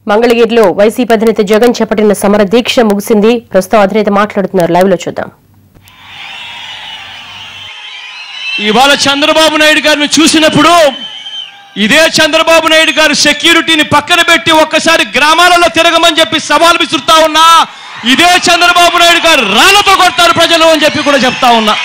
మంగళగిరిలో వైసీపీ అధినేత జగన్ చేపట్టిన సమర దీక్ష ముగిసింది ప్రస్తుతం అధినేత మాట్లాడుతున్నారు లైవ్ లో చూద్దాం ఇవాళ చంద్రబాబు నాయుడు గారిని చూసినప్పుడు ఇదే చంద్రబాబు నాయుడు గారు సెక్యూరిటీని పక్కన పెట్టి ఒక్కసారి గ్రామాలలో తిరగమని చెప్పి సవాల్ విసురుతా ఉన్నా ఇదే చంద్రబాబు నాయుడు గారు రాళ్లతో కొడతారు ప్రజలు అని చెప్పి కూడా చెప్తా ఉన్నా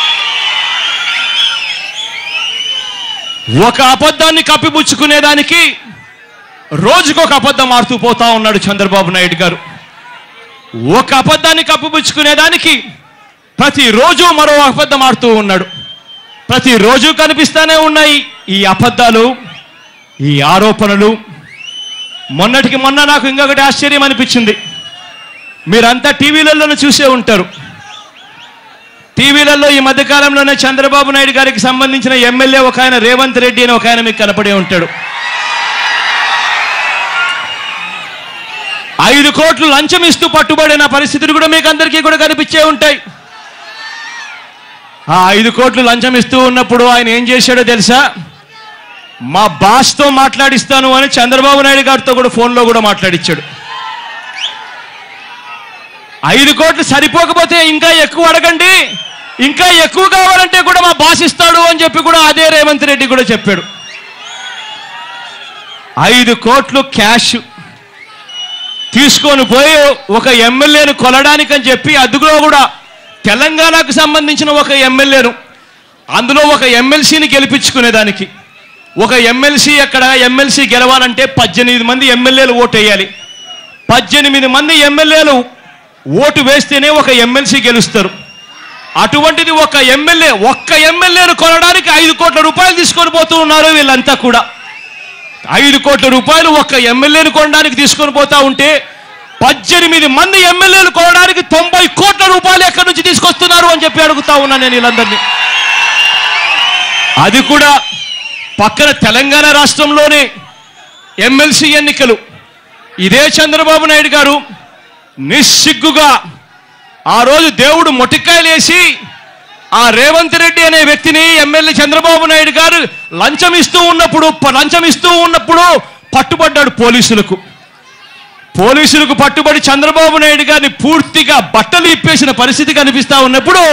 ఒక అబద్ధాన్ని కప్పిపుచ్చుకునేదానికి రోజుకొక అబద్ధం ఆడుతూ పోతా ఉన్నాడు చంద్రబాబు నాయుడు గారు ఒక అబద్ధాన్ని కప్పిపుచ్చుకునేదానికి ప్రతిరోజు మరో అబద్ధం ఆడుతూ ఉన్నాడు ప్రతిరోజు కనిపిస్తానే ఉన్నాయి ఈ అబద్ధాలు ఈ ఆరోపణలు మొన్నటికి మొన్న నాకు ఇంకొకటి ఆశ్చర్యం అనిపించింది మీరంతా టీవీలలో చూసే ఉంటారు టీవీలలో ఈ మధ్యకాలంలోనే చంద్రబాబు నాయుడు గారికి సంబంధించిన ఎమ్మెల్యే ఒక ఆయన రేవంత్ రెడ్డి అని ఒక ఆయన మీకు కనపడే ఉంటాడు ఐదు కోట్లు లంచం ఇస్తూ పట్టుబడిన పరిస్థితులు కూడా మీకు అందరికీ కూడా కనిపించే ఉంటాయి ఆ ఐదు కోట్లు లంచం ఇస్తూ ఉన్నప్పుడు ఆయన ఏం చేశాడో తెలుసా మా బాస్తో మాట్లాడిస్తాను అని చంద్రబాబు నాయుడు గారితో కూడా ఫోన్లో కూడా మాట్లాడిచ్చాడు ఐదు కోట్లు సరిపోకపోతే ఇంకా ఎక్కువ అడగండి ఇంకా ఎక్కువ కావాలంటే కూడా మా బాస్ ఇస్తాడు అని చెప్పి కూడా అదే రేవంత్ రెడ్డి కూడా చెప్పాడు ఐదు కోట్లు క్యాష్ తీసుకొని పోయి ఒక ఎమ్మెల్యేను కొనడానికని చెప్పి అందులో కూడా తెలంగాణకు సంబంధించిన ఒక ఎమ్మెల్యేను అందులో ఒక ఎమ్మెల్సీని గెలిపించుకునేదానికి ఒక ఎమ్మెల్సీ అక్కడ ఎమ్మెల్సీ గెలవాలంటే పద్దెనిమిది మంది ఎమ్మెల్యేలు ఓటు వేయాలి పద్దెనిమిది మంది ఎమ్మెల్యేలు ఓటు వేస్తేనే ఒక ఎమ్మెల్సీ గెలుస్తారు అటువంటిది ఒక ఎమ్మెల్యే ఒక్క ఎమ్మెల్యేను కొనడానికి ఐదు కోట్ల రూపాయలు తీసుకొని పోతూ ఉన్నారు వీళ్ళంతా కూడా ఐదు కోట్ల రూపాయలు ఒక్క ఎమ్మెల్యేను కొనడానికి తీసుకొని పోతా ఉంటే పద్దెనిమిది మంది ఎమ్మెల్యేలు కొనడానికి తొంభై కోట్ల రూపాయలు ఎక్కడి నుంచి తీసుకొస్తున్నారు అని చెప్పి అడుగుతా ఉన్నా నేను వీళ్ళందరినీ అది కూడా పక్కన తెలంగాణ రాష్ట్రంలోనే ఎమ్మెల్సీ ఎన్నికలు ఇదే చంద్రబాబు నాయుడు గారు నిస్సిగ్గుగా ఆ రోజు దేవుడు మొటిక్కాయలేసి ఆ రేవంత్ రెడ్డి అనే వ్యక్తిని ఎమ్మెల్యే చంద్రబాబు నాయుడు గారు లంచం ఇస్తూ ఉన్నప్పుడు ప- లంచం ఇస్తూ ఉన్నప్పుడు పట్టుబడ్డాడు పోలీసులకు పోలీసులకు పట్టుబడి చంద్రబాబు నాయుడు గారిని పూర్తిగా బట్టలు ఇప్పేసిన పరిస్థితి కనిపిస్తా ఉన్నప్పుడు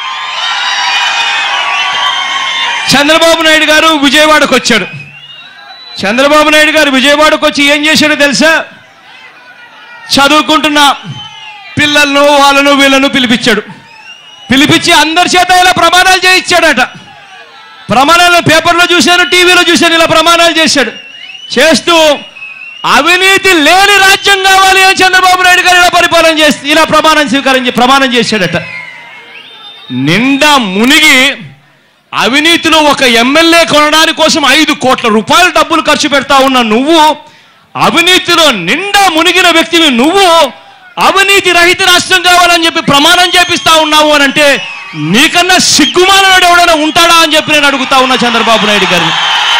చంద్రబాబు నాయుడు గారు విజయవాడకు వచ్చాడు చంద్రబాబు నాయుడు గారు విజయవాడకు వచ్చి ఏం చేశాడో తెలుసా చదువుకుంటున్న పిల్లలను వాళ్ళను వీళ్ళను పిలిపించాడు పిలిపించి అందరి చేత ఇలా ప్రమాణాలు చేయించాడట ప్రమాణాలు పేపర్లో చూశాను టీవీలో చూశాను ఇలా ప్రమాణాలు చేశాడు చేస్తూ అవినీతి లేని రాజ్యం కావాలి అని చంద్రబాబు నాయుడు గారు ఇలా పరిపాలన చేసి ఇలా ప్రమాణం స్వీకరించి ప్రమాణం చేశాడట నిండా మునిగి అవినీతిలో ఒక ఎమ్మెల్యే కొనడానికి కోసం ఐదు కోట్ల రూపాయల డబ్బులు ఖర్చు పెడతా ఉన్న నువ్వు అవినీతిలో నిండా మునిగిన వ్యక్తిని నువ్వు అవినీతి రహిత రాష్ట్రం కావాలని చెప్పి ప్రమాణం చేపిస్తా ఉన్నావు అని అంటే నీకన్నా సిగ్గుమాలనాడు ఎవడైనా ఉంటాడా అని చెప్పి నేను అడుగుతా ఉన్నా చంద్రబాబు నాయుడు గారిని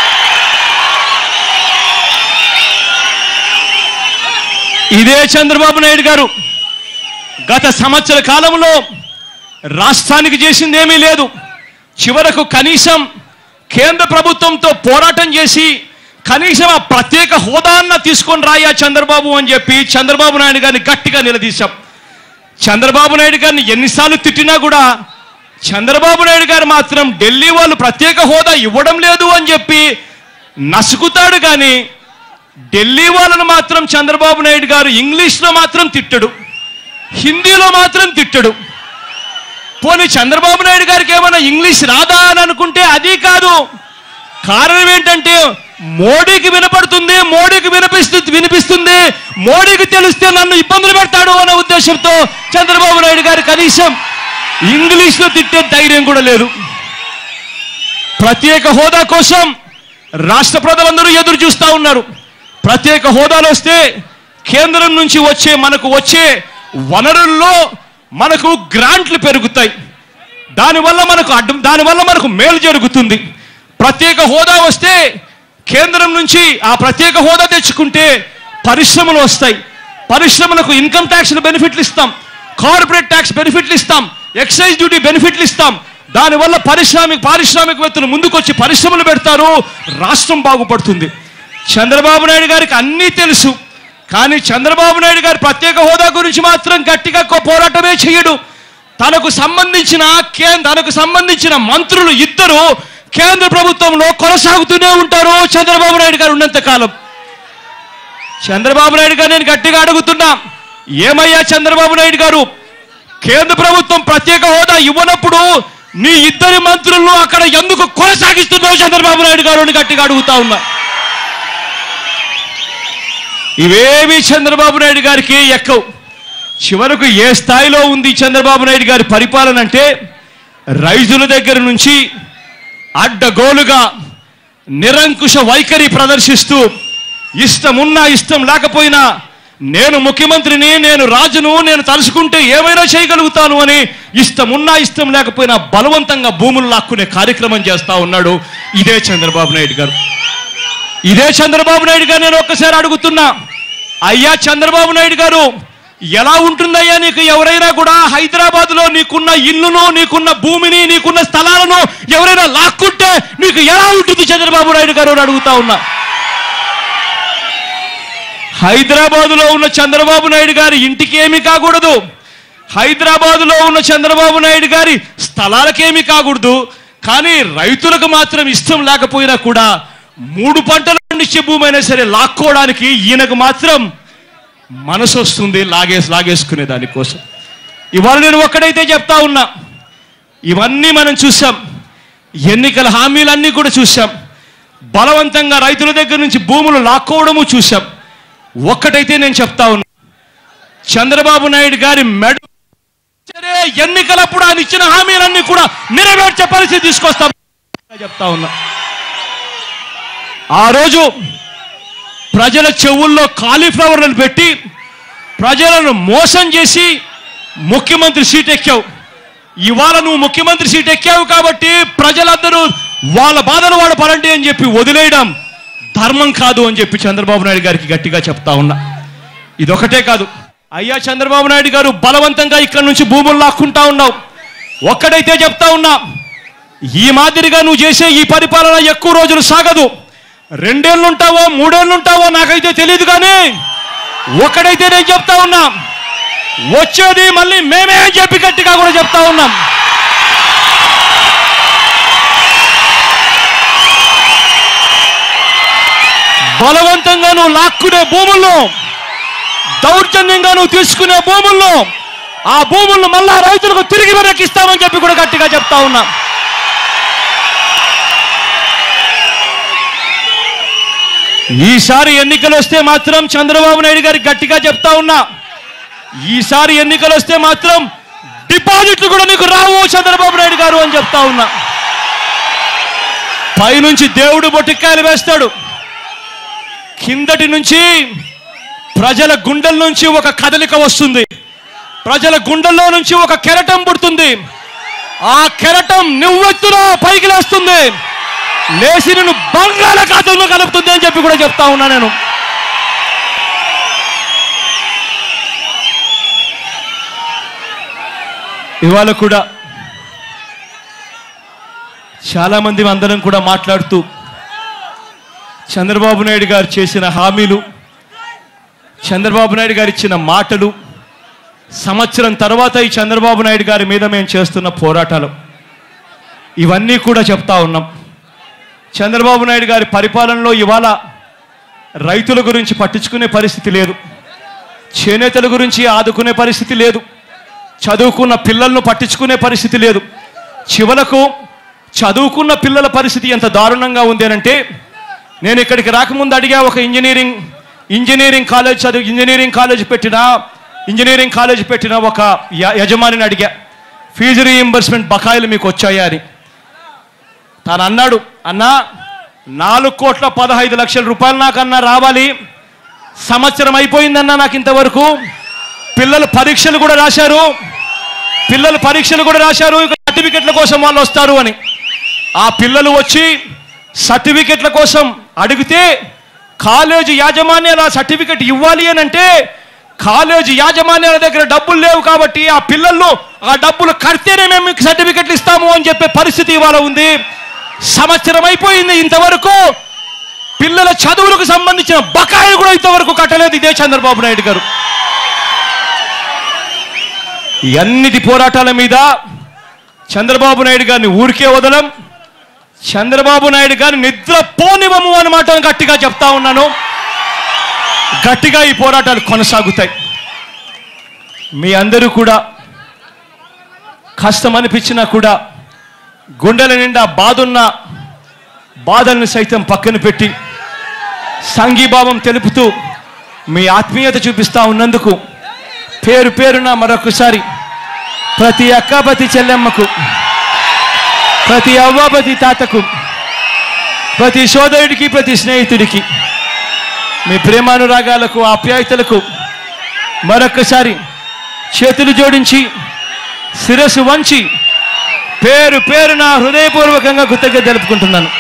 ఇదే చంద్రబాబు నాయుడు గారు గత సంవత్సర కాలంలో రాష్ట్రానికి చేసింది ఏమీ లేదు చివరకు కనీసం కేంద్ర ప్రభుత్వంతో పోరాటం చేసి కనీసం ఆ ప్రత్యేక హోదాన్న తీసుకొని రాయా చంద్రబాబు అని చెప్పి చంద్రబాబు నాయుడు గారిని గట్టిగా నిలదీశాం చంద్రబాబు నాయుడు గారిని ఎన్నిసార్లు తిట్టినా కూడా చంద్రబాబు నాయుడు గారు మాత్రం ఢిల్లీ వాళ్ళు ప్రత్యేక హోదా ఇవ్వడం లేదు అని చెప్పి నసుకుతాడు కానీ ఢిల్లీ వాళ్ళను మాత్రం చంద్రబాబు నాయుడు గారు ఇంగ్లీష్లో మాత్రం తిట్టడు హిందీలో మాత్రం తిట్టడు పోనీ చంద్రబాబు నాయుడు గారికి ఏమైనా ఇంగ్లీష్ రాదా అని అనుకుంటే అది కాదు కారణం ఏంటంటే మోడీకి వినపడుతుంది మోడీకి వినిపిస్తుంది వినిపిస్తుంది మోడీకి తెలిస్తే నన్ను ఇబ్బందులు పెడతాడు అనే ఉద్దేశంతో చంద్రబాబు నాయుడు గారు కనీసం ఇంగ్లీష్లో తిట్టే ధైర్యం కూడా లేదు ప్రత్యేక హోదా కోసం రాష్ట్ర ప్రజలందరూ ఎదురు చూస్తూ ఉన్నారు ప్రత్యేక హోదాలు వస్తే కేంద్రం నుంచి వచ్చే మనకు వచ్చే వనరుల్లో మనకు గ్రాంట్లు పెరుగుతాయి దానివల్ల మనకు అడ్డం దానివల్ల మనకు మేలు జరుగుతుంది ప్రత్యేక హోదా వస్తే కేంద్రం నుంచి ఆ ప్రత్యేక హోదా తెచ్చుకుంటే పరిశ్రమలు వస్తాయి పరిశ్రమలకు ఇన్కమ్ ట్యాక్స్ బెనిఫిట్లు ఇస్తాం కార్పొరేట్ ట్యాక్స్ బెనిఫిట్లు ఇస్తాం ఎక్సైజ్ డ్యూటీ బెనిఫిట్లు ఇస్తాం దానివల్ల పారిశ్రామిక పారిశ్రామికవేత్తలు ముందుకొచ్చి పరిశ్రమలు పెడతారు రాష్ట్రం బాగుపడుతుంది చంద్రబాబు నాయుడు గారికి అన్నీ తెలుసు కానీ చంద్రబాబు నాయుడు గారి ప్రత్యేక హోదా గురించి మాత్రం గట్టిగా కో- పోరాటమే చేయడు తనకు సంబంధించిన కే తనకు సంబంధించిన మంత్రులు ఇద్దరు కేంద్ర ప్రభుత్వంలో కొనసాగుతూనే ఉంటారు చంద్రబాబు నాయుడు గారు ఉన్నంత కాలం చంద్రబాబు నాయుడు గారు నేను గట్టిగా అడుగుతున్నా ఏమయ్యా చంద్రబాబు నాయుడు గారు కేంద్ర ప్రభుత్వం ప్రత్యేక హోదా ఇవ్వనప్పుడు నీ ఇద్దరి మంత్రులను అక్కడ ఎందుకు కొనసాగిస్తున్నావు చంద్రబాబు నాయుడు గారు అని గట్టిగా అడుగుతా ఉన్నా ఇవేవి చంద్రబాబు నాయుడు గారికి ఎక్కవు చివరకు ఏ స్థాయిలో ఉంది చంద్రబాబు నాయుడు గారి పరిపాలన అంటే రైతుల దగ్గర నుంచి అడ్డగోలుగా నిరంకుశ వైఖరి ప్రదర్శిస్తూ ఇష్టమున్నా ఇష్టం లేకపోయినా నేను ముఖ్యమంత్రిని నేను రాజును నేను తలుసుకుంటే ఏమైనా చేయగలుగుతాను అని ఇష్టమున్నా ఇష్టం లేకపోయినా బలవంతంగా భూములు లాక్కునే కార్యక్రమం చేస్తా ఉన్నాడు ఇదే చంద్రబాబు నాయుడు గారు ఇదే చంద్రబాబు నాయుడు గారు నేను ఒక్కసారి అడుగుతున్నా అయ్యా చంద్రబాబు నాయుడు గారు ఎలా ఉంటుందయ్యా నీకు ఎవరైనా కూడా హైదరాబాద్ లో నీకున్న ఇల్లును నీకున్న భూమిని నీకున్న స్థలాలను ఎవరైనా లాక్కుంటే నీకు ఎలా ఉంటుంది చంద్రబాబు నాయుడు గారు అని అడుగుతా ఉన్నా హైదరాబాద్ లో ఉన్న చంద్రబాబు నాయుడు గారి ఇంటికి ఏమి కాకూడదు హైదరాబాద్ లో ఉన్న చంద్రబాబు నాయుడు గారి స్థలాలకేమి కాకూడదు కానీ రైతులకు మాత్రం ఇష్టం లేకపోయినా కూడా మూడు పంటల నిత్య భూమి అయినా సరే లాక్కోవడానికి ఈయనకు మాత్రం మనసు వస్తుంది లాగేసి లాగేసుకునే దానికోసం ఇవాళ నేను ఒక్కడైతే చెప్తా ఉన్నా ఇవన్నీ మనం చూసాం ఎన్నికల హామీలన్నీ కూడా చూసాం బలవంతంగా రైతుల దగ్గర నుంచి భూములు లాక్కోవడము చూసాం ఒక్కటైతే నేను చెప్తా ఉన్నా చంద్రబాబు నాయుడు గారి మెడ సరే ఎన్నికలప్పుడు ఆయన ఇచ్చిన హామీలన్నీ కూడా నెరవేర్చే పరిస్థితి తీసుకొస్తాం చెప్తా ఉన్నా ఆ రోజు ప్రజల చెవుల్లో కాలీఫ్లవర్లను పెట్టి ప్రజలను మోసం చేసి ముఖ్యమంత్రి సీట్ ఎక్కావు ఇవాళ నువ్వు ముఖ్యమంత్రి సీట్ ఎక్కావు కాబట్టి ప్రజలందరూ వాళ్ళ బాధలు వాడు పడండి అని చెప్పి వదిలేయడం ధర్మం కాదు అని చెప్పి చంద్రబాబు నాయుడు గారికి గట్టిగా చెప్తా ఉన్నా ఇదొకటే కాదు అయ్యా చంద్రబాబు నాయుడు గారు బలవంతంగా ఇక్కడ నుంచి భూములు లాక్కుంటా ఉన్నావు ఒక్కడైతే చెప్తా ఉన్నా ఈ మాదిరిగా నువ్వు చేసే ఈ పరిపాలన ఎక్కువ రోజులు సాగదు రెండేళ్ళు ఉంటావో మూడేళ్ళు ఉంటావో నాకైతే తెలియదు కానీ ఒక్కడైతే నేను చెప్తా ఉన్నా వచ్చేది మళ్ళీ మేమే అని చెప్పి గట్టిగా కూడా చెప్తా ఉన్నాం బలవంతంగా నువ్వు లాక్కునే భూముల్లో దౌర్జన్యంగా నువ్వు తీసుకునే భూముల్లో ఆ భూములను మళ్ళా రైతులకు తిరిగి వెనక్కి ఇస్తామని చెప్పి కూడా గట్టిగా చెప్తా ఉన్నా ఈసారి ఎన్నికలు వస్తే మాత్రం చంద్రబాబు నాయుడు గారికి గట్టిగా చెప్తా ఉన్నా ఈసారి ఎన్నికలు వస్తే మాత్రం డిపాజిట్లు కూడా నీకు రావు చంద్రబాబు నాయుడు గారు అని చెప్తా ఉన్నా పైనుంచి దేవుడు బొటిక్కాయలు వేస్తాడు కిందటి నుంచి ప్రజల గుండెల నుంచి ఒక కదలిక వస్తుంది ప్రజల గుండెల్లో నుంచి ఒక కెరటం పుడుతుంది ఆ కెరటం నువ్వెత్తున పైకి లేస్తుంది లేచి నేను బంగాళాఖాతంలో కలుపుతుంది అని చెప్పి కూడా చెప్తా ఉన్నా నేను ఇవాళ కూడా చాలా మంది అందరం కూడా మాట్లాడుతూ చంద్రబాబు నాయుడు గారు చేసిన హామీలు చంద్రబాబు నాయుడు గారు ఇచ్చిన మాటలు సంవత్సరం తర్వాత ఈ చంద్రబాబు నాయుడు గారి మీద మేము చేస్తున్న పోరాటాలు ఇవన్నీ కూడా చెప్తా ఉన్నాం చంద్రబాబు నాయుడు గారి పరిపాలనలో ఇవాళ రైతుల గురించి పట్టించుకునే పరిస్థితి లేదు చేనేతల గురించి ఆదుకునే పరిస్థితి లేదు చదువుకున్న పిల్లలను పట్టించుకునే పరిస్థితి లేదు చివరకు చదువుకున్న పిల్లల పరిస్థితి ఎంత దారుణంగా ఉంది అనంటే నేను ఇక్కడికి రాకముందు అడిగా ఒక ఇంజనీరింగ్ ఇంజనీరింగ్ కాలేజ్ చదువు ఇంజనీరింగ్ కాలేజ్ పెట్టిన ఇంజనీరింగ్ కాలేజ్ పెట్టిన ఒక య- యజమానిని అడిగా ఫీజు రీయింబర్స్మెంట్ బకాయిలు మీకు వచ్చాయా అని తాను అన్నాడు అన్నా నాలుగు కోట్ల పదహైదు లక్షల రూపాయలు నాకన్నా రావాలి సంవత్సరం అయిపోయిందన్నా నాకు ఇంతవరకు పిల్లలు పరీక్షలు కూడా రాశారు పిల్లలు పరీక్షలు కూడా రాశారు ఇక సర్టిఫికెట్ల కోసం వాళ్ళు వస్తారు అని ఆ పిల్లలు వచ్చి సర్టిఫికెట్ల కోసం అడిగితే కాలేజీ యాజమాన్యాలు ఆ సర్టిఫికెట్ ఇవ్వాలి అని అంటే కాలేజీ యాజమాన్యాల దగ్గర డబ్బులు లేవు కాబట్టి ఆ పిల్లలు ఆ డబ్బులు కడితేనే మేము మీకు సర్టిఫికెట్లు ఇస్తాము అని చెప్పే పరిస్థితి ఇవాళ ఉంది సంవత్సరం అయిపోయింది ఇంతవరకు పిల్లల చదువులకు సంబంధించిన బకాయిలు కూడా ఇంతవరకు కట్టలేదు ఇదే చంద్రబాబు నాయుడు గారు ఈ అన్నిటి పోరాటాల మీద చంద్రబాబు నాయుడు గారిని ఊరికే వదలం చంద్రబాబు నాయుడు గారిని నిద్ర పోనివ్వము అన్నమాట గట్టిగా చెప్తా ఉన్నాను గట్టిగా ఈ పోరాటాలు కొనసాగుతాయి మీ అందరూ కూడా కష్టం అనిపించినా కూడా గుండెల నిండా బాధున్న బాధల్ని సైతం పక్కన పెట్టి సంఘీభావం తెలుపుతూ మీ ఆత్మీయత చూపిస్తా ఉన్నందుకు పేరు పేరున మరొకసారి ప్రతి అక్క ప్రతి చెల్లెమ్మకు ప్రతి అవ్వ ప్రతి తాతకు ప్రతి సోదరుడికి ప్రతి స్నేహితుడికి మీ ప్రేమానురాగాలకు ఆప్యాయతలకు మరొకసారి చేతులు జోడించి శిరస్సు వంచి పేరు పేరున హృదయపూర్వకంగా కృతజ్ఞత జరుపుకుంటున్నాను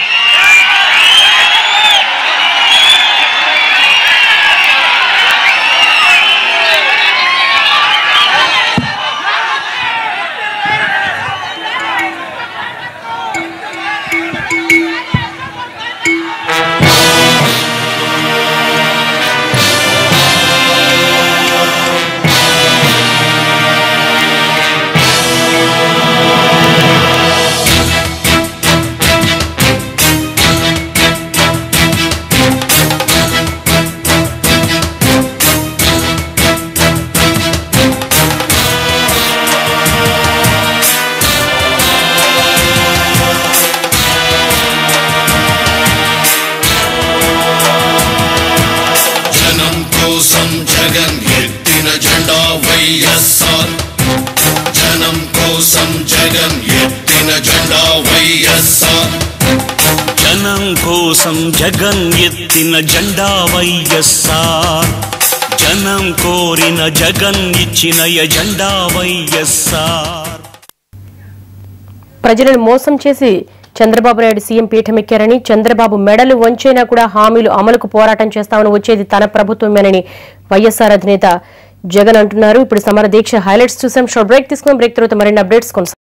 జనం కోసం జగన్ ఎత్తిన జెండా వైఎస్ఆర్ జనం కోసం జగన్ ఎత్తిన జెండా వైఎస్ఆర్ జనం కోసం జగన్ ఎత్తిన జెండా వైఎస్ఆర్ జనం కోరిన జగన్ ఇచ్చిన ఎజెండా వైఎస్ఆర్ ప్రజలను మోసం చేసి చంద్రబాబు నాయుడు సీఎం పీఠమెక్కారని చంద్రబాబు మెడలు వంచైనా కూడా హామీలు అమలుకు పోరాటం చేస్తామని వచ్చేది తన ప్రభుత్వమేనని వైఎస్ఆర్ అధినేత జగన్ అంటున్నారు ఇప్పుడు సమర దీక్ష హైలైట్స్ చూసాం షార్ట్ బ్రేక్ తీసుకున్నాం బ్రేక్ తర్వాత మరిన్ని అప్డేట్స్ కొనసాగుతాయి